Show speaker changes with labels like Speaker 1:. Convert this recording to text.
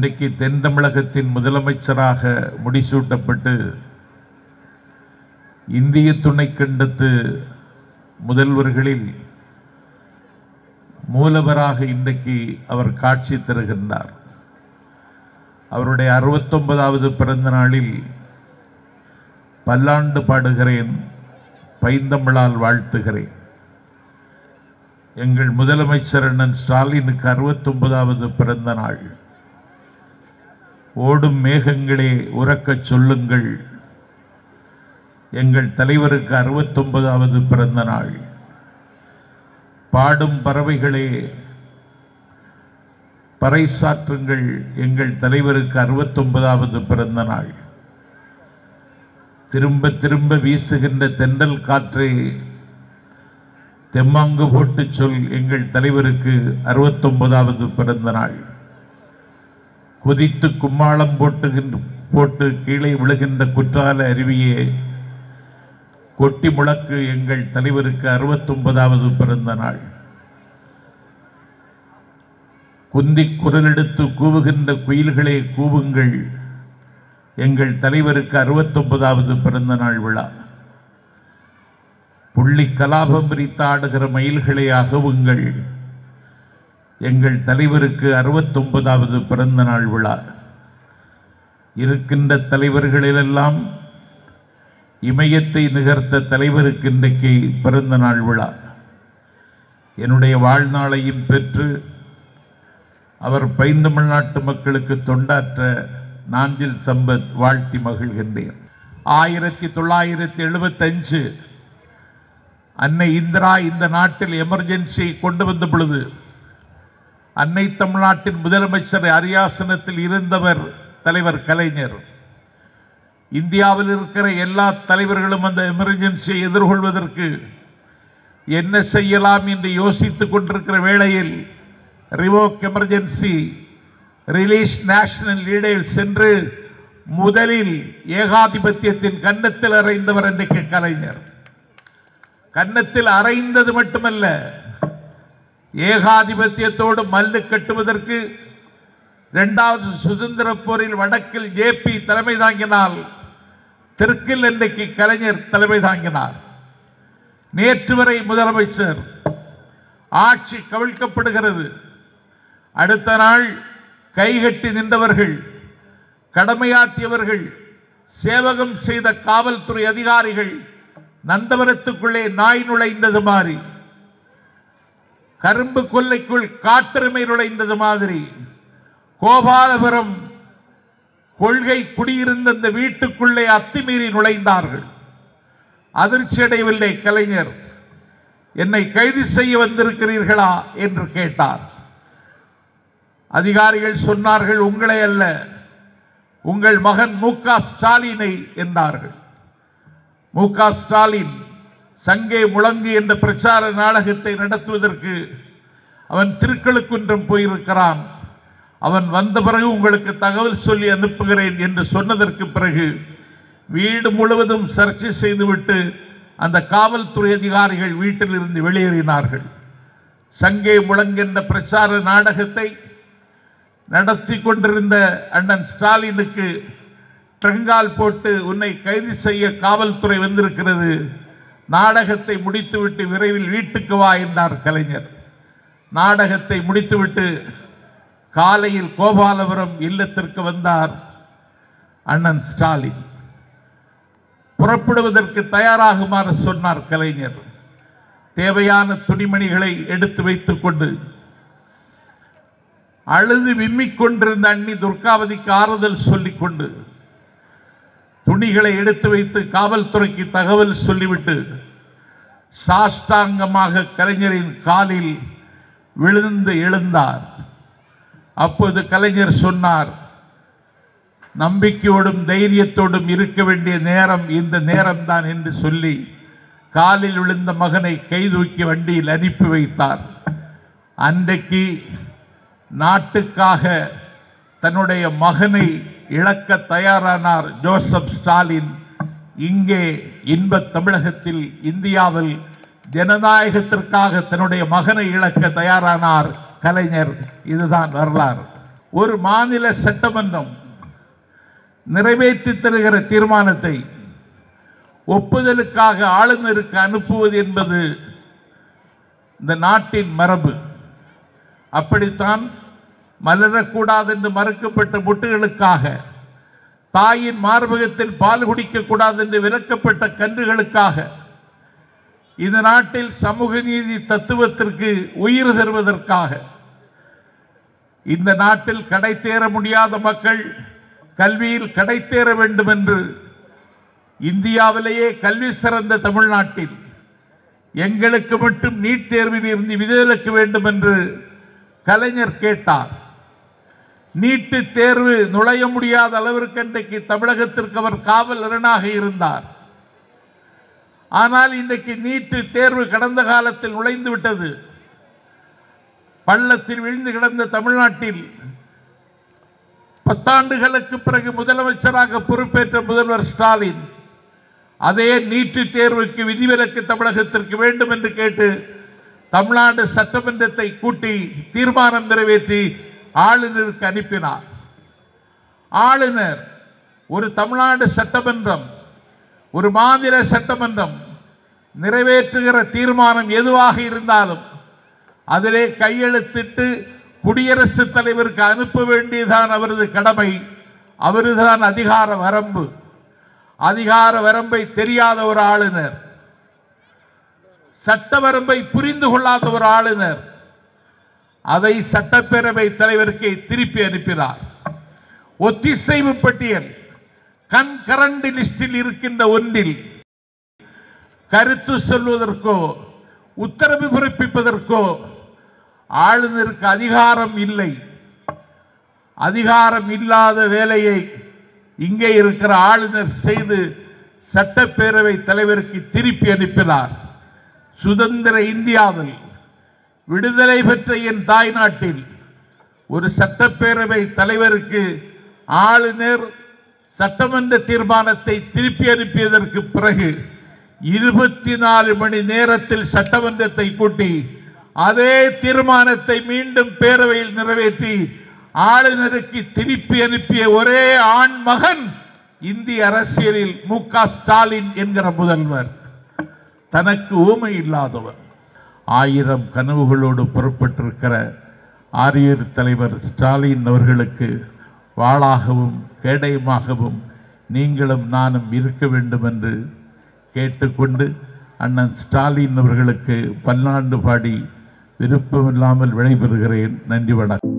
Speaker 1: இன்றைக்கு தென் தமிழகத்தின் முதலமைச்சராக முடிசூட்டப்பட்டு இந்திய துணைக்கண்டத்து முதல்வர்களில் மூலவராக இன்றைக்கு அவர் காட்சி தருகின்றார் அவருடைய அறுபத்தொன்பதாவது பிறந்த நாளில் பல்லாண்டு பாடுகிறேன் பைந்தமிழால் வாழ்த்துகிறேன் எங்கள் முதலமைச்சர் அண்ணன் ஸ்டாலினுக்கு அறுபத்தொன்பதாவது பிறந்த நாள் ஓடும் மேகங்களே உறக்கச் சொல்லுங்கள் எங்கள் தலைவருக்கு அறுபத்தொன்பதாவது பிறந்த நாள் பாடும் பறவைகளே பறைசாற்றுங்கள் எங்கள் தலைவருக்கு அறுபத்தொன்பதாவது பிறந்த நாள் திரும்ப திரும்ப வீசுகின்ற தென்றல் காற்றே தெம்மாங்கு போட்டு சொல் எங்கள் தலைவருக்கு அறுபத்தொன்பதாவது பிறந்த நாள் குதித்து கும்மாளம் போட்டுகின்ற போட்டு கீழே விழுகின்ற குற்றால அருவியே கொட்டி முழக்கு எங்கள் தலைவருக்கு அறுபத்தொன்பதாவது பிறந்த நாள் குந்தி குரலெடுத்து கூவுகின்ற குயில்களே கூவுங்கள் எங்கள் தலைவருக்கு அறுபத்தொன்பதாவது பிறந்த நாள் விழா புள்ளி கலாபம் விரித்து ஆடுகிற மயில்களை அகவுங்கள் எங்கள் தலைவருக்கு அறுபத்தொன்பதாவது பிறந்த நாள் விழா இருக்கின்ற தலைவர்களிலெல்லாம் இமயத்தை நிகர்த்த தலைவருக்கு இன்றைக்கு பிறந்த நாள் விழா என்னுடைய வாழ்நாளையும் பெற்று அவர் பைந்தமிழ்நாட்டு மக்களுக்கு தொண்டாற்ற நாஞ்சில் சம்பத் வாழ்த்தி மகிழ்கின்றேன் ஆயிரத்தி தொள்ளாயிரத்தி எழுபத்தஞ்சு அன்னை இந்திரா இந்த நாட்டில் எமர்ஜென்சியை கொண்டு வந்த பொழுது அன்னை தமிழ்நாட்டின் முதலமைச்சர் அரியாசனத்தில் இருந்தவர் தலைவர் கலைஞர் இந்தியாவில் இருக்கிற எல்லா தலைவர்களும் அந்த எமர்ஜென்சியை எதிர்கொள்வதற்கு என்ன செய்யலாம் என்று யோசித்துக் கொண்டிருக்கிற வேளையில் ரிவோக் எமர்ஜென்சி ரிலீஸ் நேஷனல் லீடரில் சென்று முதலில் ஏகாதிபத்தியத்தின் கன்னத்தில் அறைந்தவர் இன்றைக்கு கலைஞர் கன்னத்தில் அறைந்தது மட்டுமல்ல ஏகாதிபத்தியத்தோடு மல்லு கட்டுவதற்கு இரண்டாவது சுதந்திர போரில் வடக்கில் ஜேபி தலைமை தாங்கினால் தெற்கில் இன்றைக்கு கலைஞர் தலைமை தாங்கினார் நேற்று வரை முதலமைச்சர் ஆட்சி கவிழ்க்கப்படுகிறது அடுத்த நாள் கைகட்டி நின்றவர்கள் கடமையாற்றியவர்கள் சேவகம் செய்த காவல்துறை அதிகாரிகள் நந்தவனத்துக்குள்ளே நாய் நுழைந்தது மாதிரி கரும்பு கொல்லைக்குள் காட்டெருமை நுழைந்தது மாதிரி கோபாலபுரம் கொள்கை குடியிருந்த அந்த வீட்டுக்குள்ளே அத்துமீறி நுழைந்தார்கள் அதிர்ச்சி அடையவில்லை கலைஞர் என்னை கைது செய்ய வந்திருக்கிறீர்களா என்று கேட்டார் அதிகாரிகள் சொன்னார்கள் உங்களை அல்ல உங்கள் மகன் மு க ஸ்டாலினை என்றார்கள் மு க ஸ்டாலின் சங்கே முழங்கு என்ற பிரச்சார நாடகத்தை நடத்துவதற்கு அவன் திருக்களுக்குன்றம் போயிருக்கிறான் அவன் வந்த பிறகு உங்களுக்கு தகவல் சொல்லி அனுப்புகிறேன் என்று சொன்னதற்கு பிறகு வீடு முழுவதும் சர்ச்சை செய்துவிட்டு அந்த காவல்துறை அதிகாரிகள் வீட்டிலிருந்து வெளியேறினார்கள் சங்கே முழங்கென்ற பிரச்சார நாடகத்தை நடத்தி கொண்டிருந்த அண்ணன் ஸ்டாலினுக்கு ட்ரங்கால் போட்டு உன்னை கைது செய்ய காவல்துறை வந்திருக்கிறது நாடகத்தை முடித்துவிட்டு விரைவில் வீட்டுக்கு வா என்றார் கலைஞர் நாடகத்தை முடித்துவிட்டு காலையில் கோபாலபுரம் இல்லத்திற்கு வந்தார் அண்ணன் ஸ்டாலின் புறப்படுவதற்கு தயாராகுமாறு சொன்னார் கலைஞர் தேவையான துணிமணிகளை எடுத்து வைத்துக் கொண்டு அழுது விம்மிக் கொண்டிருந்த அண்ணி துர்காவதிக்கு ஆறுதல் சொல்லிக் கொண்டு துணிகளை எடுத்து வைத்து காவல்துறைக்கு தகவல் சொல்லிவிட்டு சாஷ்டாங்கமாக கலைஞரின் காலில் விழுந்து எழுந்தார் அப்போது கலைஞர் சொன்னார் நம்பிக்கையோடும் தைரியத்தோடும் இருக்க வேண்டிய நேரம் இந்த நேரம்தான் என்று சொல்லி காலில் விழுந்த மகனை கைதூக்கி வண்டியில் அனுப்பி வைத்தார் அன்றைக்கு நாட்டுக்காக தன்னுடைய மகனை இழக்க தயாரானார் ஜோசப் ஸ்டாலின் இங்கே இன்பத் தமிழகத்தில் இந்தியாவில் ஜனநாயகத்திற்காக தன்னுடைய மகனை இழக்க தயாரானார் கலைஞர் இதுதான் வரலாறு ஒரு மாநில சட்டமன்றம் நிறைவேற்றி தருகிற தீர்மானத்தை ஒப்புதலுக்காக ஆளுநருக்கு அனுப்புவது என்பது இந்த நாட்டின் மரபு அப்படித்தான் மலரக்கூடாது என்று மறுக்கப்பட்ட முட்டுகளுக்காக தாயின் மார்பகத்தில் பால் குடிக்கக்கூடாது என்று விலக்கப்பட்ட கன்றுகளுக்காக இந்த நாட்டில் சமூக நீதி தத்துவத்திற்கு உயிர் தருவதற்காக இந்த நாட்டில் கடை தேர முடியாத மக்கள் கல்வியில் கடை தேர வேண்டும் என்று இந்தியாவிலேயே கல்வி சிறந்த தமிழ்நாட்டில் எங்களுக்கு மட்டும் நீட் தேர்வில் இருந்து விதிவிலக்கு வேண்டும் என்று கலைஞர் கேட்டார் நீட்டு தேர்வு நுழைய முடியாத அளவிற்கு அன்றைக்கு தமிழகத்திற்கு அவர் காவல் அரணாக இருந்தார் ஆனால் இன்றைக்கு நீட்டு தேர்வு கடந்த காலத்தில் நுழைந்து விட்டது பள்ளத்தில் விழுந்து கிடந்த தமிழ்நாட்டில் பத்தாண்டுகளுக்கு பிறகு முதலமைச்சராக பொறுப்பேற்ற முதல்வர் ஸ்டாலின் அதே நீட்டு தேர்வுக்கு விதிவிலக்கு தமிழகத்திற்கு வேண்டும் என்று கேட்டு தமிழ்நாடு சட்டமன்றத்தை கூட்டி தீர்மானம் நிறைவேற்றி ஆளுநருக்கு அனுப்பினார் ஆளுநர் ஒரு தமிழ்நாடு சட்டமன்றம் ஒரு மாநில சட்டமன்றம் நிறைவேற்றுகிற தீர்மானம் எதுவாக இருந்தாலும் அதிலே கையெழுத்திட்டு குடியரசுத் தலைவருக்கு அனுப்ப வேண்டியதான் அவரது கடமை அவருதான் அதிகார வரம்பு அதிகார வரம்பை தெரியாத ஒரு ஆளுநர் சட்ட வரம்பை புரிந்து கொள்ளாத ஒரு ஆளுநர் அதை சட்டப்பேரவை தலைவருக்கு திருப்பி அனுப்பினார் ஒத்திசைவு பட்டியல் கண்கரண்ட் லிஸ்டில் இருக்கின்ற ஒன்றில் கருத்து சொல்வதற்கோ உத்தரவு பிறப்பிப்பதற்கோ ஆளுநருக்கு அதிகாரம் இல்லை அதிகாரம் இல்லாத வேலையை இங்கே இருக்கிற ஆளுநர் செய்து சட்டப்பேரவை தலைவருக்கு திருப்பி அனுப்பினார் சுதந்திர இந்தியாவில் விடுதலை பெற்ற என் தாய்நாட்டில் ஒரு சட்டப்பேரவை தலைவருக்கு ஆளுநர் சட்டமன்ற தீர்மானத்தை திருப்பி அனுப்பியதற்கு பிறகு இருபத்தி நாலு மணி நேரத்தில் சட்டமன்றத்தை கூட்டி அதே தீர்மானத்தை மீண்டும் பேரவையில் நிறைவேற்றி ஆளுநருக்கு திருப்பி அனுப்பிய ஒரே ஆண் மகன் இந்திய அரசியலில் மு க ஸ்டாலின் என்கிற முதல்வர் தனக்கு ஊமை இல்லாதவர் ஆயிரம் கனவுகளோடு புறப்பட்டிருக்கிற ஆரியர் தலைவர் ஸ்டாலின் அவர்களுக்கு வாளாகவும் கேடயமாகவும் நீங்களும் நானும் இருக்க வேண்டும் என்று கேட்டுக்கொண்டு அண்ணன் ஸ்டாலின் அவர்களுக்கு பல்லாண்டு பாடி விருப்பமில்லாமல் விடைபெறுகிறேன் நன்றி வணக்கம்